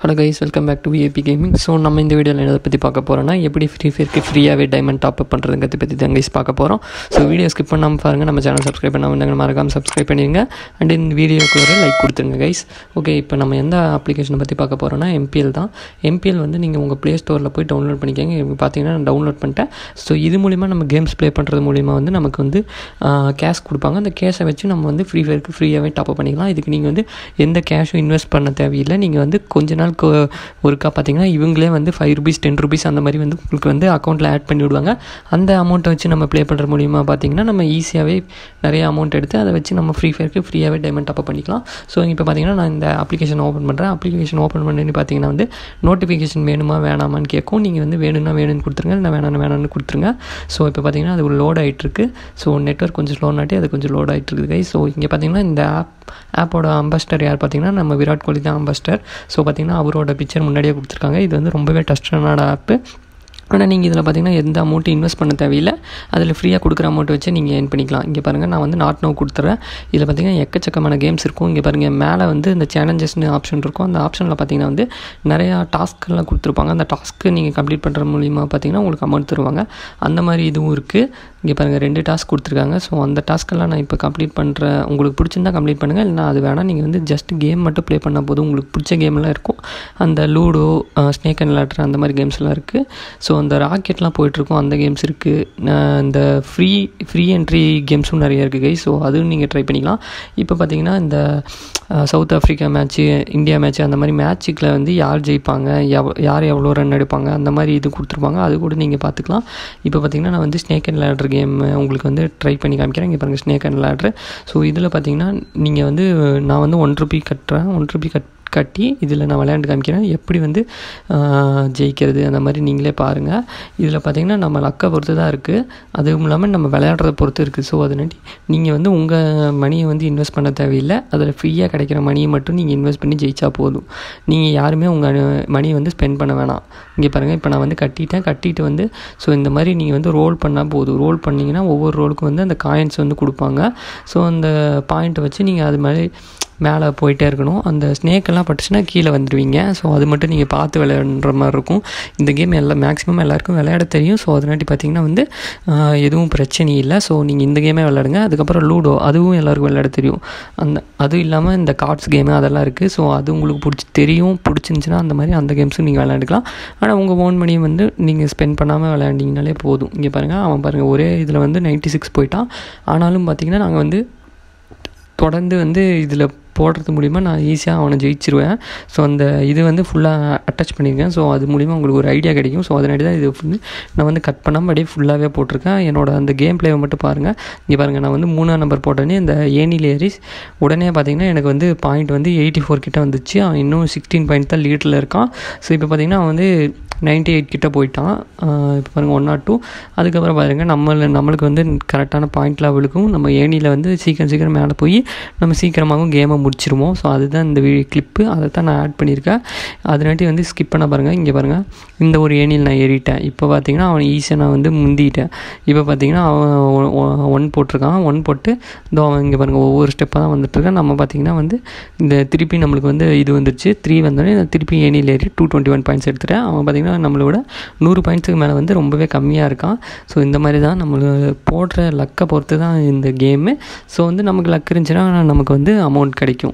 hello guys welcome back to VAP gaming so நம்ம இந்த வீடியோவில் எதை பற்றி பார்க்க போகிறோம்னா எப்படி ஃப்ரீ ஃபயருக்கு ஃப்ரீயாகவே டைமண்ட் டாப் அப் பண்ணுறதுங்கிறத பற்றி தான் கைஸ் பார்க்க போகிறோம் ஸோ வீடியோ ஸ்கிப் பண்ணாமல் பாருங்கள் நம்ம சேனல் சப்ஸ்கிரைப் பண்ணாமல் இருந்தாங்க மறக்காமல் சப்ஸ்கிரைப் பண்ணிடுங்க அண்ட் இந்த வீடியோக்கு ஒரு லைக் கொடுத்துருங்க கைஸ் ஓகே இப்போ நம்ம எந்த அப்ளிகேஷனை பற்றி பார்க்க போகிறோம்னா எம்பிஎல் தான் எம்பிஎல் வந்து நீங்கள் உங்கள் ப்ளே ஸ்டோரில் போய் டவுன்லோட் பண்ணிக்கோங்க இப்போ பார்த்தீங்கன்னா நான் டவுன்லோட் பண்ணிட்டேன் ஸோ இது மூலிமா நம்ம கேம்ஸ் ப்ளே பண்ணுறது மூலிமா வந்து நமக்கு வந்து கேஷ் கொடுப்பாங்க அந்த கேஷை வச்சு நம்ம வந்து ஃப்ரீ ஃபயருக்கு ஃப்ரீயாகவே டாப் அப் பண்ணிக்கலாம் இதுக்கு நீங்கள் வந்து எந்த கேஷும் இன்வெஸ்ட் பண்ண தேவையில்லை நீங்கள் வந்து கொஞ்ச நாள் கொ- ஒருக்கா பார்த்தீங்கன்னா இவங்களே வந்து ஃபைவ் ருபீஸ் டென் ருபீஸ் அந்த மாதிரி வந்து உங்களுக்கு வந்து அக்கௌண்ட்டில் ஆட் பண்ணி விடுவாங்க அந்த அமௌண்ட்டை வச்சு நம்ம ப்ளே பண்ணுற மூலியமாக பார்த்தீங்கன்னா நம்ம ஈஸியாகவே நிறைய அமௌண்ட் எடுத்து அதை வச்சு நம்ம ஃப்ரீ ஃபயருக்கு ஃப்ரீயாகவே டைமண்ட் டாப் பண்ணிக்கலாம் ஸோ இப்போ பார்த்தீங்கன்னா நான் இந்த அப்ளிகேஷன் ஓப்பன் பண்ணுறேன் அப்ளிகேஷன் ஓப்பன் பண்ணி பார்த்தீங்கன்னா வந்து நோட்டிஃபிகேஷன் வேணுமா வேணாமான்னு கேட்கும் நீங்கள் வந்து வேணும்னா வேணும்னு கொடுத்துருங்க இல்லை வேணாம்னு வேணாம்னு கொடுத்துருங்க ஸோ இப்போ பார்த்தீங்கன்னா அது லோட் ஆகிட்டுருக்கு ஸோ நெட்ஒர்க் கொஞ்சம் ஸ்லோனாட்டி அது கொஞ்சம் லோட் ஆகிட்டு இருக்குது கை ஸோ இங்கே பார்த்தீங்கன்னா இந்த ஆப் ஆப்போட அம்பாஸ்டர் யார் பார்த்தீங்கன்னா நம்ம விராட் கோலி தான் அம்பாஸ்டர் ஸோ பார்த்தீங்கன்னா அவரோட பிக்சர் முன்னாடியே கொடுத்துருக்காங்க இது வந்து ரொம்பவே டஸ்டான ஆப்பு ஆனால் நீங்கள் இதில் பார்த்தீங்கன்னா எந்த அமௌண்ட்டும் இன்வெஸ்ட் பண்ண தேவையில்லை அதில் ஃப்ரீயாக கொடுக்குற அமௌண்ட் வச்சு நீங்கள் ஏர்ன் பண்ணிக்கலாம் இங்கே பாருங்கள் நான் வந்து நாட் நோ கொடுத்துறேன் இதில் பார்த்தீங்கன்னா எக்கச்சக்கமான கேம்ஸ் இருக்கும் இங்கே பாருங்கள் மேலே வந்து இந்த சேலஞ்சஸ்னு ஆப்ஷன் இருக்கும் அந்த ஆப்ஷனில் பார்த்தீங்கன்னா வந்து நிறையா டாஸ்க்கெல்லாம் கொடுத்துருப்பாங்க அந்த டாஸ்க்கு நீங்கள் கம்ப்ளீட் பண்ணுற மூலிமா பார்த்தீங்கன்னா உங்களுக்கு அமௌண்ட் தருவாங்க அந்த மாதிரி இதுவும் இருக்குது இங்கே பாருங்கள் ரெண்டு டாஸ்க் கொடுத்துருக்காங்க ஸோ அந்த டாஸ்க்கெல்லாம் நான் இப்போ கம்ப்ளீட் பண்ணுறேன் உங்களுக்கு பிடிச்சிருந்தா கம்ப்ளீட் பண்ணுங்கள் இல்லைனா அது வேணால் நீங்கள் வந்து ஜஸ்ட் கேம் மட்டும் ப்ளே பண்ணால் போதும் உங்களுக்கு பிடிச்ச கேம்லாம் இருக்கும் அந்த லூடோ ஸ்னேக் அண்ட் லேட்டர் அந்த மாதிரி கேம்ஸ்லாம் இருக்குது ஸோ அந்த ராக்கெட்லாம் போயிட்டுருக்கும் அந்த கேம்ஸ் இருக்குது இந்த ஃப்ரீ ஃப்ரீ என்ட்ரி கேம்ஸும் நிறைய இருக்குது கை ஸோ அதுவும் நீங்கள் ட்ரை பண்ணிக்கலாம் இப்போ பார்த்தீங்கன்னா இந்த அஹ், South Africa match India match அந்த மாதிரி மேட்ச்சுக்கில் வந்து யார் ஜெயிப்பாங்க எவ் யார் எவ்வளோ ரன் எடுப்பாங்க அந்த மாதிரி இது கொடுத்துருப்பாங்க அது கூட நீங்கள் பார்த்துக்கலாம் இப்போ பார்த்தீங்கன்னா நான் வந்து ஸ்னேக் அண்ட் லேட்ரு கேம் உங்களுக்கு வந்து ட்ரை பண்ணி காமிக்கிறேன் இங்கே பாருங்கள் ஸ்னேக் அண்ட் லேட்ரு ஸோ இதில் பார்த்தீங்கன்னா நீங்கள் வந்து நான் வந்து ஒன் ருபி கட்டுறேன் ஒன் ருபி கட் கட்டி இதில் நான் விளையாண்டு காமிக்கிறேன் எப்படி வந்து ஆஹ், ஜெயிக்கிறது அந்த மாதிரி நீங்களே பாருங்கள் இதில் பார்த்தீங்கன்னா நம்ம லக்கை பொறுத்து தான் இருக்குது அதுவும் இல்லாமல் நம்ம விளையாடுறத பொறுத்து இருக்குது ஸோ அதனாட்டி நீங்கள் வந்து உங்கள் மணியை வந்து இன்வெஸ்ட் பண்ண தேவையில்லை அதில் ஃப்ரீயாக கிடைக்கிற மணியை மட்டும் நீங்கள் இன்வெஸ்ட் பண்ணி ஜெயிச்சா போதும் நீங்கள் யாருமே உங்கள் மணியை வந்து ஸ்பெண்ட் பண்ண வேணாம் இங்கே பாருங்கள் இப்போ நான் வந்து கட்டிட்டேன் கட்டிட்டு வந்து ஸோ இந்த மாதிரி நீங்கள் வந்து ரோல் பண்ணால் போதும் ரோல் பண்ணிங்கன்னா ஒவ்வொரு ரோலுக்கும் வந்து அந்த காயின்ஸ் வந்து கொடுப்பாங்க ஸோ அந்த பாயிண்ட்டை வச்சு நீங்கள் அது மாதிரி மேலே போயிட்டே இருக்கணும் அந்த ஸ்னேக் எல்லாம் பட்டுச்சுன்னா கீழே வந்துடுவீங்க ஸோ அது மட்டும் நீங்கள் பார்த்து விளையாடுற மாதிரி இருக்கும் இந்த கேம் எல்லாம் மேக்ஸிமம் எல்லாருக்கும் விளையாட தெரியும் ஸோ அதனாட்டி பார்த்தீங்கன்னா வந்து ஆஹ், எதுவும் பிரச்சனை இல்லை ஸோ நீங்கள் இந்த கேமே விளையாடுங்க அதுக்கப்புறம் லூடோ அதுவும் எல்லாருக்கும் விளையாட தெரியும் அந்த அதுவும் இல்லாமல் இந்த கார்ட்ஸ் கேமு அதெல்லாம் இருக்குது ஸோ அது உங்களுக்கு பிடிச்சி தெரியும் பிடிச்சிருந்துச்சின்னா அந்த மாதிரி அந்த கேம்ஸும் நீங்கள் விளையாண்டுக்கலாம் ஆனால் உங்கள் ஓன் மணியை வந்து நீங்கள் ஸ்பெண்ட் பண்ணாமல் விளையாண்டிங்கனாலே போதும் இங்கே பாருங்கள் அவன் பாருங்கள் ஒரே இதில் வந்து 96 சிக்ஸ் போயிட்டான் ஆனாலும் பார்த்தீங்கன்னா நாங்கள் வந்து தொடர்ந்து வந்து இதில் போடுறது மூலிமா நான் ஈஸியாக அவனை ஜெயிச்சிருவேன் ஸோ அந்த இது வந்து ஃபுல்லாக அட்டாச் பண்ணியிருக்கேன் ஸோ அது மூலிமா உங்களுக்கு ஒரு ஐடியா கிடைக்கும் ஸோ அதனாடி தான் இது வந்து நான் வந்து கட் பண்ணாமல் அப்படியே ஃபுல்லாகவே போட்டிருக்கேன் என்னோட அந்த கேம் பிளேவை மட்டும் பாருங்கள் இங்கே பாருங்கள் நான் வந்து மூணாம் நம்பர் போட்டோன்னே இந்த ஏனில் ஏறி உடனே பார்த்தீங்கன்னா எனக்கு வந்து பாயிண்ட் வந்து எயிட்டி ஃபோர் கிட்ட வந்துச்சு அவன் இன்னும் சிக்ஸ்டீன் பாயிண்ட் தான் லீட்டில் இருக்கான் ஸோ இப்போ பார்த்தீங்கன்னா அவன் வந்து நைன்ட்டி எயிட் கிட்ட போயிட்டான் ஆஹ் இப்போ பாருங்கள் ஒன் நாட் டூ அதுக்கப்புறம் பாருங்கள் நம்மள நம்மளுக்கு வந்து கரெக்டான பாயிண்ட் லெவலுக்கும் நம்ம ஏனியில் வந்து சீக்கிரம் சீக்கிரம் மேலே போய் நம்ம சீக்கிரமாகவும் கேமை முடிச்சிருவோம் ஸோ அதுதான் இந்த கிளிப்பு அதை தான் நான் ஆட் பண்ணியிருக்கேன் அதனாட்டி வந்து ஸ்கிப் பண்ண பாருங்கள் இங்கே பாருங்கள் இந்த ஒரு ஏனியில் நான் ஏறிட்டேன் இப்போ பார்த்தீங்கன்னா அவன் ஈஸியாக நான் வந்து முந்திட்டேன் இப்போ பார்த்தீங்கன்னா அவன் ஒன் போட்டிருக்கான் ஒன் போட்டு இதோ அவன் இங்கே பாருங்கள் ஒவ்வொரு ஸ்டெப்பாக தான் வந்துட்டுருக்கான் நம்ம பார்த்தீங்கன்னா வந்து இந்த திருப்பி நம்மளுக்கு வந்து இது வந்துருச்சு த்ரீ வந்தோடனே நான் திருப்பி ஏனியில் ஏறி டூ டுவெண்ட்டி ஒன் பாயிண்ட்ஸ் எடுத்துட்டேன் அவன் பார்த்தீங்கன்னா நம்மளோட நூறு பாயிண்ட்ஸுக்கு மேலே வந்து ரொம்பவே கம்மியாக இருக்கான் ஸோ இந்த மாதிரி தான் நம்ம போடுற லக்கை பொறுத்து தான் இந்த கேமு ஸோ வந்து நமக்கு லக் இருந்துச்சுன்னா நமக்கு வந்து அமௌண்ட் கிடைக்கும்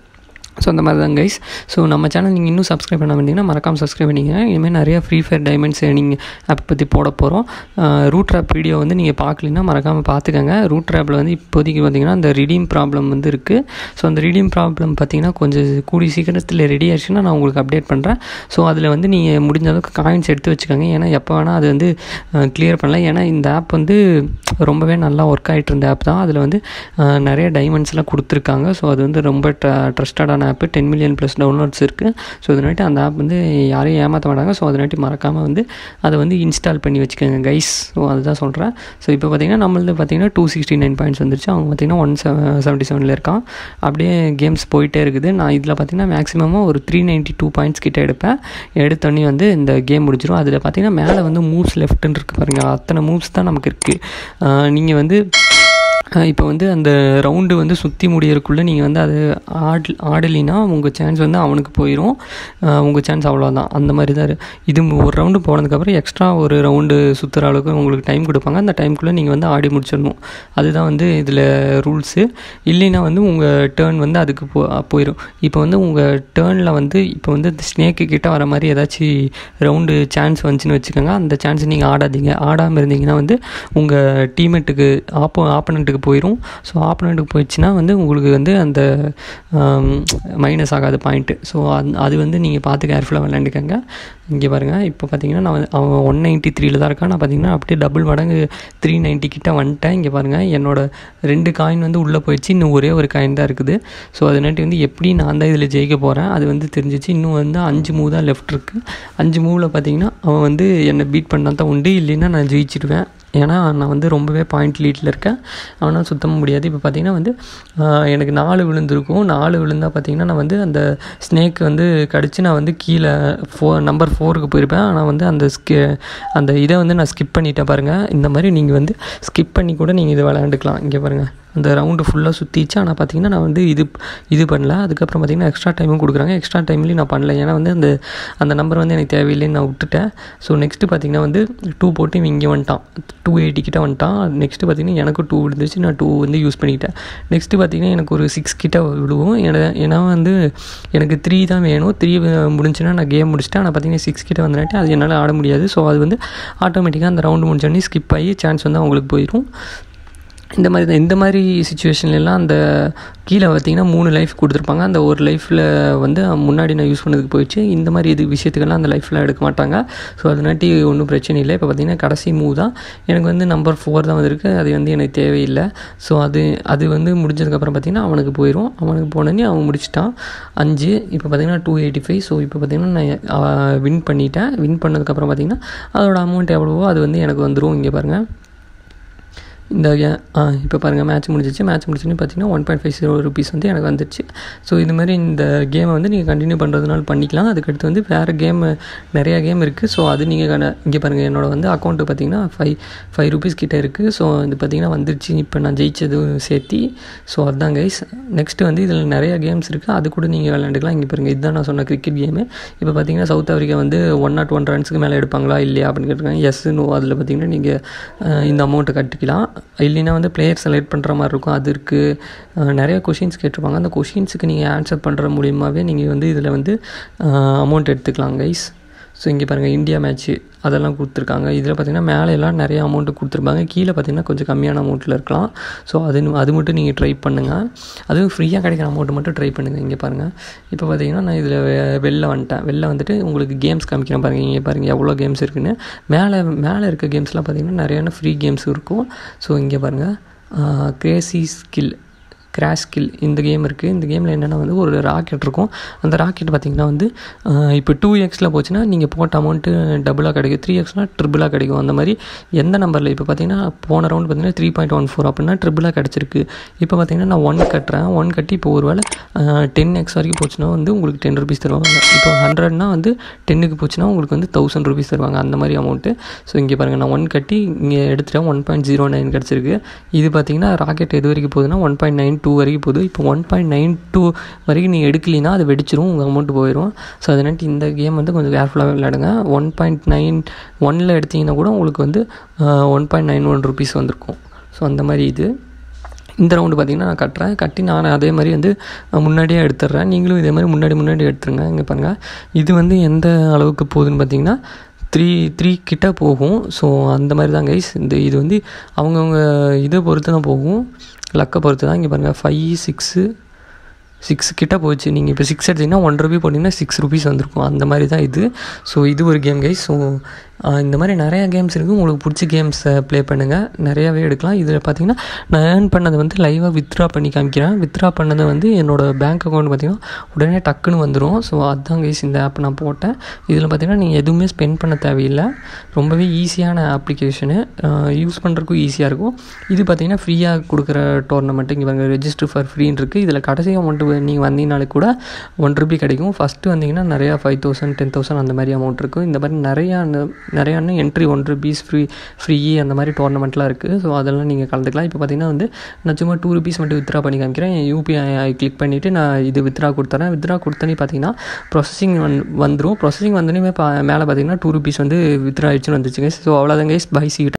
ஸோ அந்த மாதிரி தான் கைஸ் ஸோ நம்ம சேனல் நீங்கள் இன்னும் சப்ஸ்கிரைப் பண்ணாமல் இருந்தீங்கன்னா மறக்காமல் சப்ஸ்கிரைப் பண்ணிங்க இனிமேல் நிறைய ஃப்ரீ ஃபயர் டைமண்ட்ஸ் நீங்கள் ஆப் பற்றி போட போகிறோம் ரூட் ஆப் வீடியோ வந்து நீங்கள் பார்க்கலன்னா மறக்காமல் பார்த்துக்கங்க ரூட் ஆப்பில் வந்து இப்போதைக்கு பார்த்தீங்கன்னா அந்த ரிடீம் ப்ராப்ளம் வந்து இருக்குது ஸோ அந்த ரிடீம் ப்ராப்ளம் பார்த்தீங்கன்னா கொஞ்சம் கூடிய சீக்கிரத்தில் ரெடி ஆயிடுச்சுன்னா நான் உங்களுக்கு அப்டேட் பண்ணுறேன் ஸோ அதில் வந்து நீங்கள் முடிஞ்ச அளவுக்கு காயின்ஸ் எடுத்து வச்சுக்கோங்க ஏன்னா எப்போ வேணால் அது வந்து கிளியர் பண்ணலாம் ஏன்னா இந்த ஆப் வந்து ரொம்பவே நல்லா ஒர்க் ஆகிட்டு இருந்த ஆப் தான் அதில் வந்து அஹ், நிறைய டைமண்ட்ஸ்லாம் கொடுத்துருக்காங்க ஸோ அது வந்து ரொம்ப ட்ரஸ்டடான app ten million plus downloads இருக்குது ஸோ அதனாட்டி அந்த ஆப் வந்து யாரையும் ஏமாற்ற மாட்டாங்க ஸோ அதனாட்டி மறக்காமல் வந்து அதை வந்து இன்ஸ்டால் பண்ணி வச்சுக்கோங்க கைஸ் ஸோ அதுதான் சொல்கிறேன் ஸோ இப்போ பார்த்தீங்கன்னா நம்மளது பார்த்தீங்கன்னா டூ சிக்ஸ்டி நைன் பாயிண்ட்ஸ் வந்துருச்சு அவங்க பார்த்தீங்கன்னா ஒன் செவன்ட்டி செவனில் இருக்கான் அப்படியே கேம்ஸ் போயிட்டே இருக்குது நான் இதில் பார்த்தீங்கன்னா மேக்ஸிமமாக ஒரு த்ரீ நைன்ட்டி டூ பாயிண்ட்ஸ் கிட்ட எடுப்பேன் எடுத்தோடனே வந்து இந்த கேம் முடிச்சிடும் அதில் பார்த்தீங்கன்னா மேலே வந்து மூவ்ஸ் லெஃப்ட்டுன்னு இருக்குது பாருங்கள் அத்தனை மூவ்ஸ் தான் நமக்கு இருக்குது நீங்கள் வந்து இப்போ வந்து அந்த ரவுண்டு வந்து சுற்றி முடியறதுக்குள்ளே நீங்கள் வந்து அது ஆட் ஆடலினா உங்கள் சான்ஸ் வந்து அவனுக்கு போயிடும் உங்கள் சான்ஸ் அவ்வளோதான் அந்த மாதிரி தான் இரு- இது ஒரு ரவுண்டு போனதுக்கப்புறம் எக்ஸ்ட்ரா ஒரு ரவுண்டு சுற்றுற அளவுக்கு உங்களுக்கு டைம் கொடுப்பாங்க அந்த டைம்குள்ளே நீங்கள் வந்து ஆடி முடிச்சிடணும் அதுதான் வந்து இதில் ரூல்ஸு இல்லைன்னா வந்து உங்கள் டேர்ன் வந்து அதுக்கு போ போயிடும் இப்போ வந்து உங்கள் டேர்னில் வந்து இப்போ வந்து ஸ்னேக்கு கிட்ட வர மாதிரி ஏதாச்சும் ரவுண்டு சான்ஸ் வந்துச்சுன்னு வச்சுக்கோங்க அந்த சான்ஸ் நீங்கள் ஆடாதீங்க ஆடாமல் இருந்தீங்கன்னா வந்து உங்கள் டீமேட்டுக்கு ஆப்போ ஆப்பனண்ட்டுக்கு போயிடும் ஸோ ஆப்பனண்ட்டுக்கு போயிடுச்சுன்னா வந்து உங்களுக்கு வந்து அந்த மைனஸ் ஆகாத பாயிண்ட்டு ஸோ அது அது வந்து நீங்கள் பார்த்து கேர்ஃபுல்லாக விளையாண்டுக்கங்க இங்கே பாருங்கள் இப்போ பார்த்தீங்கன்னா நான் வந்து அவன் ஒன் நைன்ட்டி த்ரீல தான் இருக்கான் நான் பார்த்தீங்கன்னா அப்படியே டபுள் மடங்கு த்ரீ நைன்ட்டி கிட்ட வந்துட்டேன் இங்கே பாருங்கள் என்னோட ரெண்டு காயின் வந்து உள்ளே போயிடுச்சு இன்னும் ஒரே ஒரு காயின் தான் இருக்குது ஸோ அதனாட்டி வந்து எப்படி நான் தான் இதில் ஜெயிக்க போகிறேன் அது வந்து தெரிஞ்சிச்சு இன்னும் வந்து அஞ்சு மூவ் தான் லெஃப்ட் இருக்குது அஞ்சு மூவில் பார்த்தீங்கன்னா அவன் வந்து என்னை பீட் பண்ணால் தான் உண்டு இல்லைன்னா நான் ஜெயிச்சிடுவேன் ஏன்னா நான் வந்து ரொம்பவே பாயிண்ட் லீட்டில் இருக்கேன் அவனால் சுத்தமாக முடியாது இப்போ பார்த்தீங்கன்னா வந்து ஆஹ், எனக்கு நாலு விழுந்திருக்கும் நாலு விழுந்தால் பார்த்தீங்கன்னா நான் வந்து அந்த ஸ்னேக் வந்து கடிச்சு நான் வந்து கீழே ஃபோ நம்பர் ஃபோருக்கு போயிருப்பேன் ஆனால் வந்து அந்த ஸ்கி அந்த இதை வந்து நான் ஸ்கிப் பண்ணிட்டேன் பாருங்கள் இந்த மாதிரி நீங்கள் வந்து ஸ்கிப் பண்ணி கூட நீங்கள் இதை விளையாண்டுக்கலாம் இங்கே பாருங்கள் அந்த ரவுண்டு ஃபுல்லாக சுற்றிச்சு ஆனால் பார்த்தீங்கன்னா நான் வந்து இது இது பண்ணல அதுக்கப்புறம் பார்த்தீங்கன்னா எக்ஸ்ட்ரா டைமும் கொடுக்குறாங்க எக்ஸ்ட்ரா டைம்லேயும் நான் பண்ணல ஏன்னா வந்து அந்த அந்த நம்பர் வந்து எனக்கு தேவையில்லைன்னு நான் விட்டுட்டேன் ஸோ நெக்ஸ்ட்டு பார்த்தீங்கன்னா வந்து டூ போட்டு இவன் இங்கே வந்துட்டான் டூ எயிட்டி கிட்ட வந்துட்டான் நெக்ஸ்ட்டு பார்த்தீங்கன்னா எனக்கு டூ விழுந்துச்சு நான் டூ வந்து யூஸ் பண்ணிக்கிட்டேன் நெக்ஸ்ட்டு பார்த்தீங்கன்னா எனக்கு ஒரு சிக்ஸ் கிட்ட விழுவும் ஏன்னா ஏன்னா வந்து எனக்கு த்ரீ தான் வேணும் த்ரீ முடிஞ்சுன்னா நான் கேம் முடிச்சிட்டேன் ஆனால் பார்த்தீங்கன்னா சிக்ஸ் கிட்ட வந்துட்டு அது என்னால் ஆட முடியாது ஸோ அது வந்து ஆட்டோமேட்டிக்காக அந்த ரவுண்டு முடிஞ்சோடனே ஸ்கிப் ஆகி சான்ஸ் வந்து அவங்களுக்கு போயிடும் இந்த மாதிரி தான் இந்த மாதிரி சுச்சுவேஷன்லாம் அந்த கீழே பார்த்தீங்கன்னா மூணு லைஃப் கொடுத்துருப்பாங்க அந்த ஒரு லைஃப்பில் வந்து முன்னாடி நான் யூஸ் பண்ணதுக்கு போயிடுச்சு இந்த மாதிரி இது விஷயத்துக்கெல்லாம் அந்த லைஃப்பில் எடுக்க மாட்டாங்க ஸோ அதனாட்டி ஒன்றும் பிரச்சனை இல்லை இப்போ பார்த்தீங்கன்னா கடைசி மூவ் தான் எனக்கு வந்து நம்பர் ஃபோர் தான் வந்திருக்கு அது வந்து எனக்கு தேவையில்லை ஸோ அது அது வந்து முடிஞ்சதுக்கப்புறம் பார்த்தீங்கன்னா அவனுக்கு போயிடும் அவனுக்கு போனோடனே அவன் முடிச்சிட்டான் அஞ்சு இப்போ பார்த்தீங்கன்னா டூ எயிட்டி ஃபைவ் ஸோ இப்போ பார்த்தீங்கன்னா நான் வின் பண்ணிட்டேன் வின் பண்ணதுக்கப்புறம் பார்த்தீங்கன்னா அதோட அமௌண்ட் எவ்வளவோ அது வந்து எனக்கு வந்துடும் இங்கே பாருங்கள் இந்த ஏ- ஆ இப்போ பாருங்கள் மேட்ச் முடிஞ்சிச்சு மேட்ச் முடிச்சுன்னு பார்த்தீங்கன்னா one point five zero rupees வந்து எனக்கு வந்துடுச்சு ஸோ இது மாதிரி இந்த கேமை வந்து நீங்கள் கண்டினியூ பண்ணுறதுனால பண்ணிக்கலாம் அதுக்கடுத்து வந்து வேறு கேம் நிறையா கேம் இருக்குது ஸோ அது நீங்கள் கண இங்கே பாருங்கள் என்னோட வந்து அக்கௌண்ட்டு பார்த்தீங்கன்னா ஃபைவ் ஃபைவ் ருபீஸ் கிட்டே இருக்குது ஸோ இது பார்த்தீங்கன்னா வந்துருச்சு இப்போ நான் ஜெயிச்சது சேர்த்தி ஸோ அதுதான் கைஸ் நெக்ஸ்ட்டு வந்து இதில் நிறைய கேம்ஸ் இருக்குது அது கூட நீங்கள் விளையாண்டுக்கலாம் இங்கே பாருங்கள் இதுதான் நான் சொன்ன கிரிக்கெட் கேமு இப்போ பார்த்தீங்கன்னா சவுத் ஆஃப்ரிக்கா வந்து ஒன் நாட் ஒன் ரன்ஸுக்கு மேலே எடுப்பாங்களா இல்லையா அப்படின்னு கேட்டிருக்காங்க எஸ் நோ அதில் பார்த்தீங்கன்னா நீங்கள் இந்த அமௌண்ட்டை கட்டிக்கலாம் இல்லைன்னா வந்து பிளேயர் செலக்ட் பண்ணுற மாதிரி இருக்கும் அது இருக்குது நிறைய கொஷின்ஸ் கேட்டிருப்பாங்க அந்த கொஷின்ஸுக்கு நீங்கள் ஆன்சர் பண்ணுற மூலியமாகவே நீங்கள் வந்து இதில் வந்து அமௌண்ட் எடுத்துக்கலாம் கைஸ் ஸோ இங்கே பாருங்கள் இந்தியா மேட்ச்சு அதெல்லாம் கொடுத்துருக்காங்க இதில் பார்த்தீங்கன்னா மேலே எல்லாம் நிறைய அமௌண்ட்டு கொடுத்துருப்பாங்க கீழே பார்த்தீங்கன்னா கொஞ்சம் கம்மியான அமௌண்ட்டில் இருக்கலாம் ஸோ அது அது மட்டும் நீங்கள் ட்ரை பண்ணுங்கள் அதுவும் ஃப்ரீயாக கிடைக்கிற அமௌண்ட்டு மட்டும் ட்ரை பண்ணுங்கள் இங்கே பாருங்கள் இப்போ பார்த்தீங்கன்னா நான் இதில் வெளில வந்துட்டேன் வெளில வந்துட்டு உங்களுக்கு கேம்ஸ் காமிக்கிறேன் பாருங்கள் இங்கே பாருங்கள் எவ்வளோ கேம்ஸ் இருக்குன்னு மேலே மேலே இருக்க கேம்ஸ்லாம் பார்த்தீங்கன்னா நிறையான ஃப்ரீ கேம்ஸ் இருக்கும் ஸோ இங்கே பாருங்கள் கிரேசி ஸ்கில் கிராஷ் ஸ்கில் இந்த கேம் இருக்குது இந்த கேமில் என்னென்னா வந்து ஒரு ராக்கெட் இருக்கும் அந்த ராக்கெட் பார்த்திங்கன்னா வந்து ஆஹ் இப்போ டூ எக்ஸில் போச்சுன்னா நீங்கள் போட்ட அமௌண்ட்டு டபுளாக கிடைக்கும் த்ரீ எக்ஸ்னால் ட்ரிபிளாக கிடைக்கும் அந்த மாதிரி எந்த நம்பரில் இப்போ பார்த்தீங்கன்னா போன ரவுண்ட் பார்த்தீங்கன்னா த்ரீ பாயிண்ட் ஒன் ஃபோர் அப்படின்னா ட்ரிபிளாக கிடச்சிருக்கு இப்போ பார்த்தீங்கன்னா நான் ஒன் கட்டுறேன் ஒன் கட்டி இப்போ ஒரு வேளை டென் எக்ஸ் வரைக்கும் போச்சுன்னா வந்து உங்களுக்கு டென் ருபீஸ் தருவாங்க இப்போ ஹண்ட்ரட்னா வந்து டென்னுக்கு போச்சுன்னா உங்களுக்கு வந்து தௌசண்ட் ருபீஸ் தருவாங்க அந்த மாதிரி அமௌண்ட்டு ஸோ இங்கே பாருங்கள் நான் ஒன் கட்டி இங்கே எடுத்துட்டேன் ஒன் பாயிண்ட் ஜீரோ நைன் கிடச்சிருக்கு இது பார்த்தீங்கன்னா ராக்கெட் எது வரைக்கும் போகுதுன்னா ஒன் பாயிண்ட் நைன் டூ வரைக்கும் போகுது இப்போ ஒன் பாயிண்ட் நைன் டூ வரைக்கும் நீங்கள் எடுக்கலினா அது வெடிச்சிரும் உங்கள் அமௌண்ட் போயிடும் ஸோ அதனால இந்த கேம் வந்து கொஞ்சம் கேர்ஃபுல்லாக விளையாடுங்க ஒன் பாயிண்ட் நைன் ஒனில் எடுத்தீங்கன்னா கூட உங்களுக்கு வந்து one point nine one rupees வந்திருக்கும் ஸோ அந்த மாதிரி இது இந்த ரவுண்டு பார்த்தீங்கன்னா நான் கட்டுறேன் கட்டி நான் அதே மாதிரி வந்து அஹ், முன்னாடியே எடுத்துடுறேன் நீங்களும் இதே மாதிரி முன்னாடி முன்னாடி எடுத்துருங்க இங்கே பாருங்கள் இது வந்து எந்த அளவுக்கு போகுதுன்னு பார்த்தீங்கன்னா த்ரீ த்ரீ கிட்ட போகும் ஸோ அந்த மாதிரி தான் கைஸ் இந்த இது வந்து அவங்கவுங்க இதை பொறுத்து தான் போகும் லக்கை பொறுத்து தான் இங்கே பாருங்கள் ஃபைவ் சிக்ஸு சிக்ஸ் கிட்ட போச்சு நீங்கள் இப்போ சிக்ஸ் எடுத்தீங்கன்னா ஒன் ருபி போட்டிங்கன்னா சிக்ஸ் ருபீஸ் வந்திருக்கும் அந்த மாதிரி தான் இது ஸோ இது ஒரு கேம் கைஸ் ஸோ இந்த மாதிரி நிறையா கேம்ஸ் இருக்குது உங்களுக்கு பிடிச்ச கேம்ஸை ப்ளே பண்ணுங்கள் நிறையாவே எடுக்கலாம் இதில் பார்த்தீங்கன்னா நான் ஏர்ன் பண்ணதை வந்து லைவாக வித்ட்ரா பண்ணி காமிக்கிறேன் வித்ட்ரா பண்ணதை வந்து என்னோடய பேங்க் அக்கௌண்ட் பார்த்தீங்கன்னா உடனே டக்குன்னு வந்துடும் ஸோ அதுதான் கைஸ் இந்த ஆப் நான் போட்டேன் இதில் பார்த்தீங்கன்னா நீங்கள் எதுவுமே ஸ்பெண்ட் பண்ண தேவையில்லை ரொம்பவே ஈஸியான அப்ளிகேஷனு யூஸ் பண்ணுறதுக்கும் ஈஸியாக இருக்கும் இது பார்த்தீங்கன்னா ஃப்ரீயாக கொடுக்குற டோர்னமெண்ட் இங்கே பாருங்கள் ரெஜிஸ்டர் ஃபார் ஃப்ரீன்னு இருக்குது இதில் கடைசி அமௌண்ட் நீங்கள் வந்தீங்கனாலே கூட ஒன் ருபி கிடைக்கும் ஃபஸ்ட்டு வந்தீங்கன்னா நிறையா ஃபைவ் தௌசண்ட் டென் தௌசண்ட் அந்த மாதிரி அமௌண்ட் இருக்கும் இந்த மாதிரி நிறையா நிறையா entry one rupees free free அந்த மாதிரி டோர்னமெண்ட்லாம் இருக்குது ஸோ அதெல்லாம் நீங்கள் கலந்துக்கலாம் இப்போ பார்த்தீங்கன்னா வந்து நான் சும்மா டூ ருபீஸ் மட்டும் வித்ரா பண்ணி காமிக்கிறேன் யூபிஐ கிளிக் பண்ணிவிட்டு நான் இது வித்ரா கொடுத்துறேன் வித்ரா கொடுத்தனே பார்த்தீங்கன்னா ப்ராசஸிங் வந் வந்துடும் ப்ராசஸிங் வந்தோடனே மேலே பார்த்தீங்கன்னா டூ ருபீஸ் வந்து வித்ரா ஆயிடுச்சுன்னு வந்துச்சுங்க ஸோ அவ்வளோதாங்க பை சி